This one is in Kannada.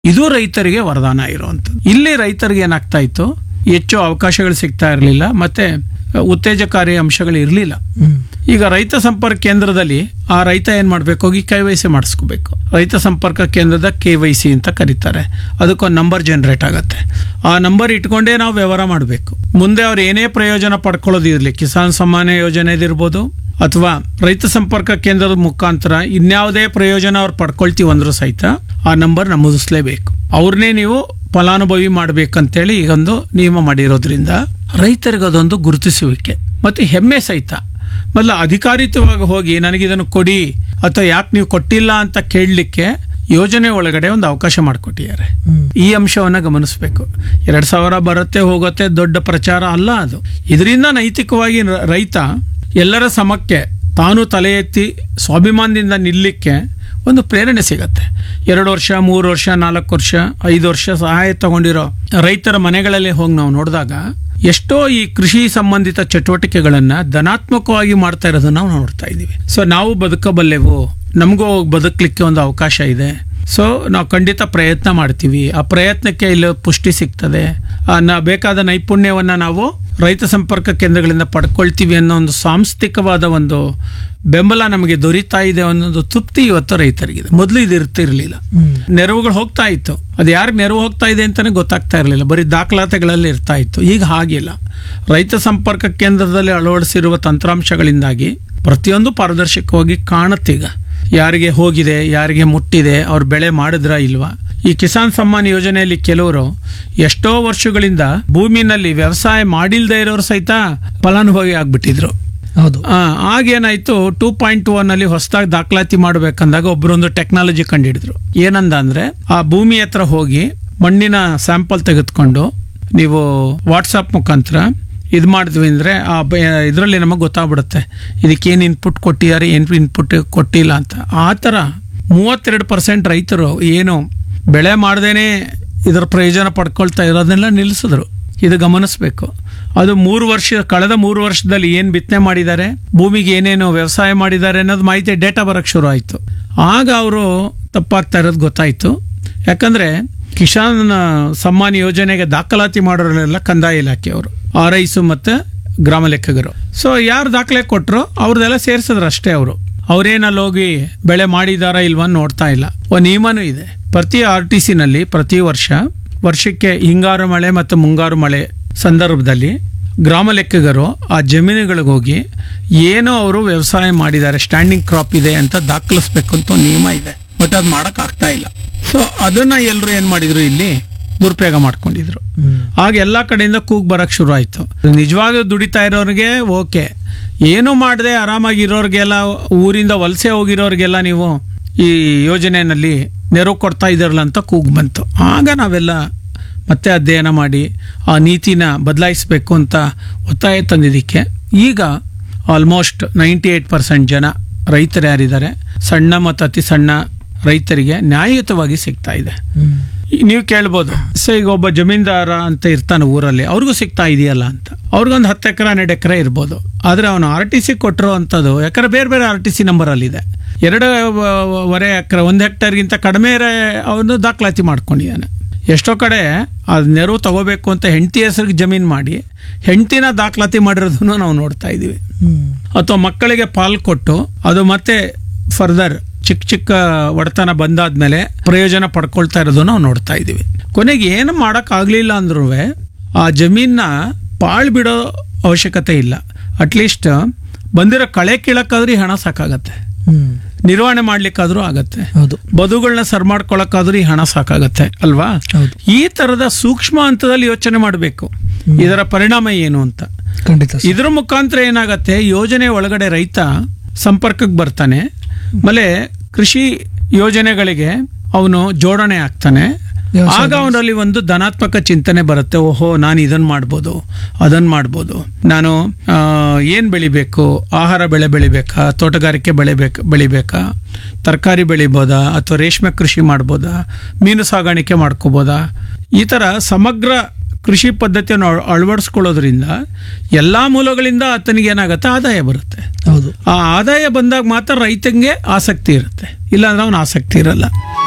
ಇದು ರೈತರಿಗೆ ವರದಾನ ಇರುವಂಥದ್ದು ಇಲ್ಲಿ ರೈತರಿಗೆ ಏನಾಗ್ತಾ ಇತ್ತು ಹೆಚ್ಚು ಅವಕಾಶಗಳು ಸಿಗ್ತಾ ಇರಲಿಲ್ಲ ಮತ್ತೆ ಉತ್ತೇಜಕಾರಿ ಅಂಶಗಳು ಇರಲಿಲ್ಲ ಹ್ಮ್ ಈಗ ರೈತ ಸಂಪರ್ಕ ಕೇಂದ್ರದಲ್ಲಿ ಆ ರೈತ ಏನ್ ಮಾಡ್ಬೇಕು ಹೋಗಿ ಕೆ ವೈ ಸಿ ಮಾಡಿಸ್ಕೋಬೇಕು ರೈತ ಸಂಪರ್ಕ ಕೇಂದ್ರದ ಕೆ ವೈ ಸಿ ಅಂತ ಕರೀತಾರೆ ಅದಕ್ಕೊಂದು ನಂಬರ್ ಜನರೇಟ್ ಆಗುತ್ತೆ ಆ ನಂಬರ್ ಇಟ್ಕೊಂಡೇ ನಾವು ವ್ಯವಹಾರ ಮಾಡಬೇಕು ಮುಂದೆ ಅವ್ರು ಏನೇ ಪ್ರಯೋಜನ ಪಡ್ಕೊಳ್ಳೋದಿರಲಿ ಕಿಸಾನ್ ಸಮ್ಮಾನ ಯೋಜನೆದಿರ್ಬೋದು ಅಥವಾ ರೈತ ಸಂಪರ್ಕ ಕೇಂದ್ರದ ಮುಖಾಂತರ ಇನ್ಯಾವುದೇ ಪ್ರಯೋಜನ ಅವ್ರು ಪಡ್ಕೊಳ್ತೀವಿ ಅಂದ್ರೂ ಸಹಿತ ಆ ನಂಬರ್ ನಮೂದಿಸ್ಲೇಬೇಕು ಅವ್ರನ್ನೇ ನೀವು ಫಲಾನುಭವಿ ಮಾಡ್ಬೇಕಂತೇಳಿ ಈಗೊಂದು ನಿಯಮ ಮಾಡಿರೋದ್ರಿಂದ ರೈತರಿಗೆ ಅದೊಂದು ಗುರುತಿಸುವಿಕೆ ಮತ್ತೆ ಹೆಮ್ಮೆ ಸಹಿತ ಮೊದಲ ಅಧಿಕಾರಿತವಾಗಿ ಹೋಗಿ ನನಗೆ ಇದನ್ನು ಕೊಡಿ ಅಥವಾ ಯಾಕೆ ನೀವು ಕೊಟ್ಟಿಲ್ಲ ಅಂತ ಕೇಳಲಿಕ್ಕೆ ಯೋಜನೆ ಒಳಗಡೆ ಒಂದು ಅವಕಾಶ ಮಾಡಿಕೊಟ್ಟಿದ್ದಾರೆ ಹ್ಮ್ ಈ ಅಂಶವನ್ನ ಗಮನಿಸಬೇಕು ಎರಡ್ ಸಾವಿರ ಬರುತ್ತೆ ಹೋಗುತ್ತೆ ದೊಡ್ಡ ಪ್ರಚಾರ ಅಲ್ಲ ಅದು ಇದರಿಂದ ನೈತಿಕವಾಗಿ ರ- ರೈತ ಎಲ್ಲರ ಸಮಕ್ಕೆ ತಾನು ತಲೆ ಎತ್ತಿ ಸ್ವಾಭಿಮಾನದಿಂದ ನಿಲ್ಲಕ್ಕೆ ಒಂದು ಪ್ರೇರಣೆ ಸಿಗತ್ತೆ ಎರಡು ವರ್ಷ ಮೂರು ವರ್ಷ ನಾಲ್ಕು ವರ್ಷ ಐದು ವರ್ಷ ಸಹಾಯ ತಗೊಂಡಿರೋ ರೈತರ ಮನೆಗಳಲ್ಲಿ ಹೋಗಿ ನಾವು ನೋಡಿದಾಗ ಎಷ್ಟೋ ಈ ಕೃಷಿ ಸಂಬಂಧಿತ ಚಟುವಟಿಕೆಗಳನ್ನ ಧನಾತ್ಮಕವಾಗಿ ಮಾಡ್ತಾ ಇರೋದನ್ನ ನಾವು ನೋಡ್ತಾ ಇದ್ದೀವಿ ಸೊ ನಾವು ಬದುಕಬಲ್ಲೆವು ನಮಗೂ ಬದುಕಲಿಕ್ಕೆ ಒಂದು ಅವಕಾಶ ಇದೆ ಸೊ ನಾವು ಖಂಡಿತ ಪ್ರಯತ್ನ ಮಾಡ್ತೀವಿ ಆ ಪ್ರಯತ್ನಕ್ಕೆ ಇಲ್ಲಿ ಪುಷ್ಟಿ ಸಿಗ್ತದೆ ಆ ನ- ಬೇಕಾದ ನೈಪುಣ್ಯವನ್ನ ನಾವು ರೈತ ಸಂಪರ್ಕ ಕೇಂದ್ರಗಳಿಂದ ಪಡ್ಕೊಳ್ತೀವಿ ಅನ್ನೋ ಒಂದು ಸಾಂಸ್ಥಿಕವಾದ ಒಂದು ಬೆಂಬಲ ನಮಗೆ ದೊರೀತಾ ಇದೆ ಅನ್ನೋದು ತೃಪ್ತಿ ಇವತ್ತು ರೈತರಿಗಿದೆ ಮೊದಲು ಇದು ಇರ್ತಿರ್ಲಿಲ್ಲ ಹ್ಮ್ ನೆರವುಗಳು ಹೋಗ್ತಾ ಇತ್ತು ಅದು ಯಾರಿಗೆ ನೆರವು ಹೋಗ್ತಾ ಇದೆ ಅಂತಾನೆ ಗೊತ್ತಾಗ್ತಾ ಇರಲಿಲ್ಲ ಬರೀ ದಾಖಲಾತಿಗಳಲ್ಲಿ ಇರ್ತಾ ಇತ್ತು ಈಗ ಹಾಗಿಲ್ಲ ರೈತ ಸಂಪರ್ಕ ಕೇಂದ್ರದಲ್ಲಿ ಅಳವಡಿಸಿರುವ ತಂತ್ರಾಂಶಗಳಿಂದಾಗಿ ಪ್ರತಿಯೊಂದು ಪಾರದರ್ಶಕವಾಗಿ ಕಾಣುತ್ತೀಗ ಯಾರಿಗೆ ಹೋಗಿದೆ ಯಾರಿಗೆ ಮುಟ್ಟಿದೆ ಅವ್ರು ಬೆಳೆ ಮಾಡಿದ್ರ ಇಲ್ವಾ ಈ ಕಿಸಾನ್ ಸಮ್ಮಾನ್ ಯೋಜನೆಯಲ್ಲಿ ಕೆಲವರು ಎಷ್ಟೋ ವರ್ಷಗಳಿಂದ ಭೂಮಿನಲ್ಲಿ ವ್ಯವಸಾಯ ಮಾಡಿಲ್ದೇ ಇರೋರು ಸಹಿತ ಫಲಾನುಭವಿ ಆಗ್ಬಿಟ್ಟಿದ್ರು ಹೌದು ಆ, ಆಗೇನಾಯ್ತು ಟೂ ಪಾಯಿಂಟ್ ಒನ್ ಅಲ್ಲಿ ಹೊಸದಾಗಿ ದಾಖಲಾತಿ ಮಾಡ್ಬೇಕಂದಾಗ ಒಬ್ಬರೊಂದು ಟೆಕ್ನಾಲಜಿ ಕಂಡುಹಿಡಿದ್ರು ಏನಂದ ಅಂದ್ರೆ ಆ ಭೂಮಿ ಹತ್ರ ಹೋಗಿ ಮಣ್ಣಿನ ಸ್ಯಾಂಪಲ್ ತೆಗೆದುಕೊಂಡು ನೀವು ವಾಟ್ಸಪ್ ಮುಖಾಂತರ ಇದು ಮಾಡಿದ್ವಿ ಅಂದ್ರೆ ಆ ಇದರಲ್ಲಿ ನಮಗೆ ಗೊತ್ತಾಗ್ಬಿಡುತ್ತೆ ಇದಕ್ಕೇನು ಇನ್ಪುಟ್ ಕೊಟ್ಟಿದ್ದಾರೆ ಏನು ಇನ್ಪುಟ್ ಕೊಟ್ಟಿಲ್ಲ ಅಂತ ಆ ಥರ ಮೂವತ್ತೆರಡು ಪರ್ಸೆಂಟ್ ರೈತರು ಏನು ಬೆಳೆ ಮಾಡ್ದೇನೆ ಇದರ ಪ್ರಯೋಜನ ಪಡ್ಕೊಳ್ತಾ ಇರೋದನ್ನೆಲ್ಲ ನಿಲ್ಲಿಸಿದ್ರು ಇದು ಗಮನಿಸಬೇಕು ಅದು ಮೂರು ವರ್ಷ ಕಳೆದ ಮೂರು ವರ್ಷದಲ್ಲಿ ಏನ್ ಬಿತ್ತನೆ ಮಾಡಿದ್ದಾರೆ ಭೂಮಿಗೆ ಏನೇನು ವ್ಯವಸಾಯ ಮಾಡಿದ್ದಾರೆ ಅನ್ನೋದು ಮಾಹಿತಿ ಡೇಟಾ ಬರಕ್ ಶುರು ಆಯ್ತು ಆಗ ಅವರು ತಪ್ಪಾಗ್ತಾ ಇರೋದು ಗೊತ್ತಾಯ್ತು ಯಾಕಂದ್ರೆ ಕಿಸಾನ್ ಸಮ್ಮಾನ್ ಯೋಜನೆಗೆ ದಾಖಲಾತಿ ಮಾಡೋರೆಲ್ಲ ಕಂದಾಯ ಇಲಾಖೆಯವರು ಆರ್ ಐಸು ಮತ್ತೆ ಗ್ರಾಮ ಲೆಕ್ಕಗರು ಸೊ ಯಾರು ದಾಖಲೆ ಕೊಟ್ಟರು ಅವ್ರದ್ದೆಲ್ಲ ಸೇರ್ಸಿದ್ರು ಅಷ್ಟೇ ಅವರು ಅವ್ರೇನಲ್ಲಿ ಹೋಗಿ ಬೆಳೆ ಮಾಡಿದಾರ ಇಲ್ವಾ ಅಂತ ನೋಡ್ತಾ ಇಲ್ಲ ಒಂದು ನಿಯಮನೂ ಇದೆ ಪ್ರತಿ ಆರ್ ಟಿ ನಲ್ಲಿ ಪ್ರತಿ ವರ್ಷ ವರ್ಷಕ್ಕೆ ಹಿಂಗಾರು ಮಳೆ ಮತ್ತು ಮುಂಗಾರು ಮಳೆ ಸಂದರ್ಭದಲ್ಲಿ ಗ್ರಾಮ ಲೆಕ್ಕಗರು ಆ ಜಮೀನುಗಳಿಗೆ ಹೋಗಿ ಏನೋ ಅವರು ವ್ಯವಸಾಯ ಮಾಡಿದ್ದಾರೆ ಸ್ಟ್ಯಾಂಡಿಂಗ್ ಕ್ರಾಪ್ ಇದೆ ಅಂತ ದಾಖಲಿಸ್ಬೇಕು ಅಂತ ಒಂದು ನಿಯಮ ಇದೆ ಬಟ್ ಅದು ಮಾಡಕ್ ಆಗ್ತಾ ಇಲ್ಲ ಸೊ ಅದನ್ನ ಎಲ್ಲರೂ ಏನ್ ಮಾಡಿದ್ರು ಇಲ್ಲಿ ದುರುಪಯೋಗ ಮಾಡ್ಕೊಂಡಿದ್ರು ಹ್ಮ್ ಆಗ ಎಲ್ಲ ಕಡೆಯಿಂದ ಕೂಗ್ ಬರಕ್ ಶುರು ಆಯ್ತು ನಿಜವಾಗ್ಲೂ ದುಡಿತಾ ಇರೋರಿಗೆ ಓಕೆ ಏನು ಮಾಡದೆ ಆರಾಮಾಗಿ ಇರೋರಿಗೆಲ್ಲ ಊರಿಂದ ವಲಸೆ ಹೋಗಿರೋರಿಗೆಲ್ಲ ನೀವು ಈ ಯೋಜನೆಯಲ್ಲಿ ನೆರವು ಕೊಡ್ತಾ ಇದ್ದಾರಲ್ಲ ಅಂತ ಕೂಗ್ ಬಂತು ಆಗ ನಾವೆಲ್ಲ ಮತ್ತೆ ಅಧ್ಯಯನ ಮಾಡಿ ಆ ನೀತಿನ ಬದಲಾಯಿಸಬೇಕು ಅಂತ ಒತ್ತಾಯ ತಂದಿದ್ದಕ್ಕೆ ಈಗ ಆಲ್ಮೋಸ್ಟ್ ನೈಂಟಿ ಏಟ್ ಪರ್ಸೆಂಟ್ ಜನ ರೈತರು ಯಾರಿದ್ದಾರೆ ಸಣ್ಣ ಮತ್ತು ಅತಿ ಸಣ್ಣ ರೈತರಿಗೆ ನ್ಯಾಯಯುತವಾಗಿ ಸಿಗ್ತಾ ಇದೆ ಹ್ಮ್ ಈಗ ನೀವು ಕೇಳ್ಬೋದು ಸೊ ಈಗ ಒಬ್ಬ ಜಮೀನ್ದಾರ ಅಂತ ಇರ್ತಾನೆ ಊರಲ್ಲಿ ಅವ್ರಿಗೂ ಸಿಗ್ತಾ ಇದೆಯಲ್ಲ ಅಂತ ಅವ್ರಿಗೊಂದು ಹತ್ತು ಎಕರೆ ಹನ್ನೆರಡು ಎಕರೆ ಇರ್ಬೋದು ಆದ್ರೆ ಅವನು ಆರ್ ಟಿ ಸಿ ಕೊಟ್ಟಿರೋ ಅಂಥದ್ದು ಯಾಕಂದ್ರೆ ಬೇರೆ ಬೇರೆ ಆರ್ ಟಿ ಸಿ ನಂಬರ್ ಅಲ್ಲಿದೆ ಎರಡು ವರೆ ಎಕರೆ ಒಂದು ಹೆಕ್ಟೇರ್ಗಿಂತ ಕಡಿಮೆ ಅವನು ದಾಖಲಾತಿ ಮಾಡ್ಕೊಂಡಿದ್ದಾನೆ ಎಷ್ಟೋ ಕಡೆ ಆ ನೆರವು ತಗೋಬೇಕು ಅಂತ ಹೆಂಡತಿ ಹೆಸರಿಗೆ ಜಮೀನು ಮಾಡಿ ಹೆಂಡತಿನ ದಾಖಲಾತಿ ಮಾಡಿರೋದನ್ನು ನಾವು ನೋಡ್ತಾ ಇದ್ದೀವಿ ಹ್ಮ್ ಅಥವಾ ಮಕ್ಕಳಿಗೆ ಪಾಲ್ ಕೊಟ್ಟು ಅದು ಮತ್ತೆ ಫರ್ದರ್ ಚಿಕ್ಕ ಚಿಕ್ಕ ಒಡೆತನ ಬಂದಾದ್ಮೇಲೆ ಪ್ರಯೋಜನ ಪಡ್ಕೊಳ್ತಾ ಇರೋದು ನಾವು ನೋಡ್ತಾ ಇದ್ದೀವಿ ಕೊನೆಗೆ ಏನು ಮಾಡಕ್ ಆಗ್ಲಿಲ್ಲ ಅಂದ್ರೂ ಆ ಜಮೀನ ಪಾಳ್ ಬಿಡೋ ಅವಶ್ಯಕತೆ ಇಲ್ಲ ಅಟ್ಲೀಸ್ಟ್ ಬಂದಿರೋ ಕಳೆ ಕೀಳಕ್ಕಾದ್ರೂ ಈ ಹಣ ಸಾಕಾಗತ್ತೆ ಹ್ಮ್ ನಿರ್ವಹಣೆ ಮಾಡ್ಲಿಕ್ಕಾದ್ರೂ ಆಗತ್ತೆ ಹೌದು ಬದುಗಳನ್ನ ಸರ್ ಮಾಡ್ಕೊಳಕ್ಕಾದ್ರೂ ಈ ಹಣ ಸಾಕಾಗತ್ತೆ ಅಲ್ವಾ ಹೌದು ಈ ತರದ ಸೂಕ್ಷ್ಮ ಹಂತದಲ್ಲಿ ಯೋಚನೆ ಮಾಡಬೇಕು ಇದರ ಪರಿಣಾಮ ಏನು ಅಂತ ಖಂಡಿತ ಸರ್. ಇದ್ರ ಮುಖಾಂತರ ಏನಾಗತ್ತೆ ಯೋಜನೆ ಒಳಗಡೆ ರೈತ ಸಂಪರ್ಕಕ್ಕೆ ಬರ್ತಾನೆ ಆಮೇಲೆ ಕೃಷಿ ಯೋಜನೆಗಳಿಗೆ ಅವನು ಜೋಡಣೆ ಆಗ್ತಾನೆ ವ್ಯವಸಾಯ ಆಗ ಅವನಲ್ಲಿ ಒಂದು ಧನಾತ್ಮಕ ಚಿಂತನೆ ಬರುತ್ತೆ ಓಹೋ ನಾನು ಇದನ್ನ ಮಾಡ್ಬೋದು ಅದನ್ನ ಮಾಡ್ಬೋದು ನಾನು ಆ, ಏನ್ ಬೆಳಿಬೇಕು ಆಹಾರ ಬೆಳೆ ಬೆಳಿಬೇಕಾ ತೋಟಗಾರಿಕೆ ಬೆಳಿಬೇಕು ಬೆಳಿಬೇಕಾ ತರಕಾರಿ ಬೆಳಿಬೋದಾ ಅಥವಾ ರೇಷ್ಮೆ ಕೃಷಿ ಮಾಡ್ಬೋದಾ ಮೀನು ಸಾಗಾಣಿಕೆ ಮಾಡ್ಕೋಬೋದಾ ಈ ತರ ಸಮಗ್ರ ಕೃಷಿ ಪದ್ಧತಿಯನ್ನು ಅಳ- ಅಳವಡಿಸ್ಕೊಳ್ಳೋದ್ರಿಂದ ಎಲ್ಲಾ ಮೂಲಗಳಿಂದ ಆತನಿಗೆ ಏನಾಗುತ್ತೆ ಆದಾಯ ಬರುತ್ತೆ ಹೌದು ಆ ಆದಾಯ ಬಂದಾಗ ಮಾತ್ರ ರೈತಂಗೆ ಆಸಕ್ತಿ ಇರುತ್ತೆ ಇಲ್ಲಾಂದ್ರೆ ಅವನ ಆಸಕ್ತಿ ಇರಲ್ಲ